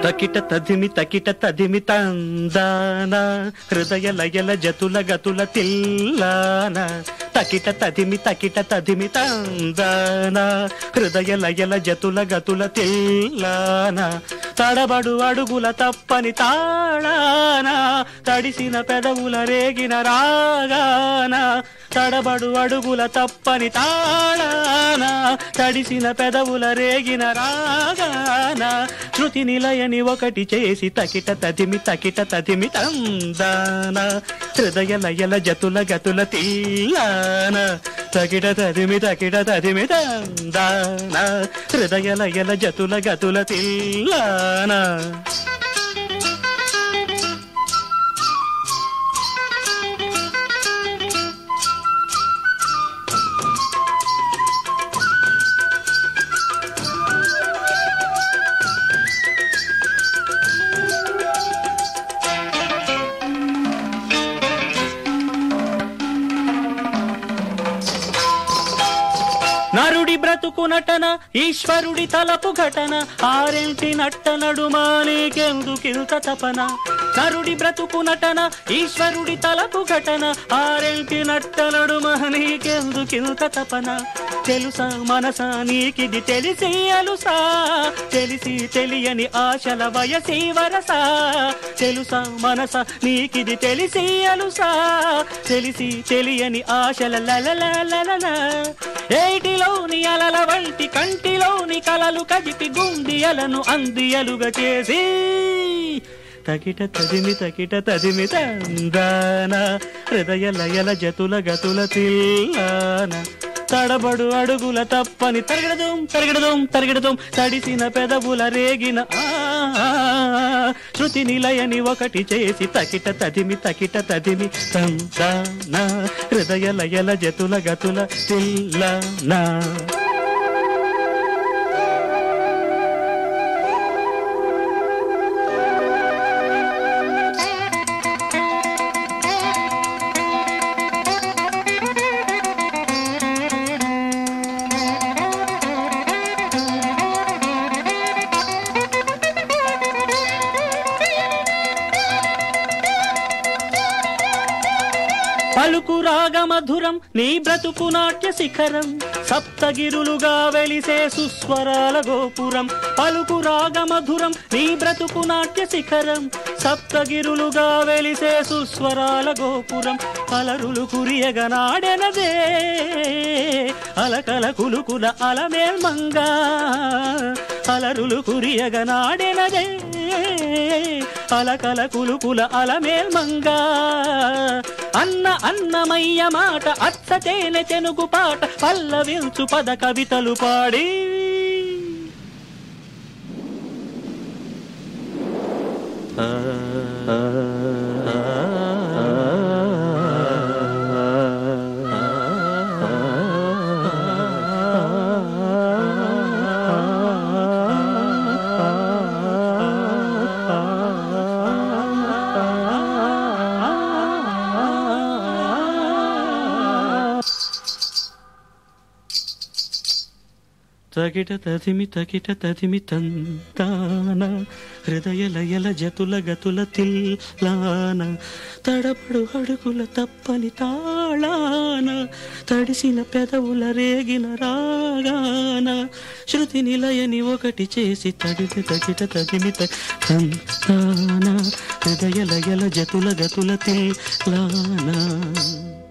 తకిట తదిమి తకిట తదిమి తందాన హృదయ లయల జతుల గతుల తిల్లాన తకిట తదిమి తకిట తదిమి తందాన హృదయ లయల జతుల గతుల తిల్లాన తడబడు అడుగుల తప్పని తాళాన తడిసిన పెదవుల రేగిన రాగాన తడబడు అడుగుల తప్పని తాళాన తడిసిన పెదవుల రేగిన రాగాన శృతి నిలయని ఒకటి చేసి తకిట తదిమి తకిట తదిమి తందాన హృదయ లయల జతుల గతుల తీయాన తకిట తదిమి తకిట తదిమి తందాన హృదయ లయల జతుల గతుల తీయాన నరుడి బ్రతుకు నటన ఈశ్వరుడి తలపు ఘటన ఆరెంటి నట్ట నడుమా నీకెందుకింత తపన నరుడి బ్రతుకు నటన ఈశ్వరుడి తలపు ఘటన ఆరెంటి నట్ట నడుమా నీకెందుకింత తపన తెలుసా మనసా నీకిది తెలిసి అలుసా తెలిసి తెలియని ఆశల వయసి వరసా తెలుసా మనస నీకిది తెలిసి అలుసా తెలిసి తెలియని ఆశల లలలలలల ఏటిలోని అలల వంటి కంటిలోని కలలు కదిపి గుండియలను అందియలుగా చేసి తకిట తదిమి తకిట తదిమి తందాన హృదయ లయల జతుల గతుల తిల్లాన తడబడు అడుగుల తప్పని తరగడదం తరగడదం తరగడదం తడిసిన పెదవుల రేగిన ఆ, ఆ, ఆ, శృతి నిలయని ఒకటి చేసి తకిట తదిమి తకిట తదిమి తందాన హృదయ లయల జతుల గతుల తిల్లానా పలుకు రాగమధురం నీ బ్రతుకు నాట్య శిఖరం సప్తగిరులుగా వెలిసే సుస్వరాల గోపురం పలుకు రాగమధురం నీ బ్రతుకు నాట్య శిఖరం సప్తగిరులుగా వెలిసే సుస్వరాల గోపురం అలరులు కురియగనాడెనదే అలకల కులుకుల అలమేల్మంగా అలరులు కురియగనాడెనదే అలకల కులుకుల అలమేల్మంగా అన్న అన్నమయ్య మాట అచ్చ తేనె చెనుగు పాట పల్లవించు పద కవితలు పాడి తగిట తదిమి తగిట తదిమి తంతాన హృదయ లయల జతుల గతుల తిల్లాన తడబడు అడుగుల తప్పని తాళాన తడిసిన పెదవుల రేగిన రాగాన శృతి నిలయని ఒకటి చేసి తడిత తగిట తదిమి తంతాన హృదయ లయల జతుల గతుల తిల్లానా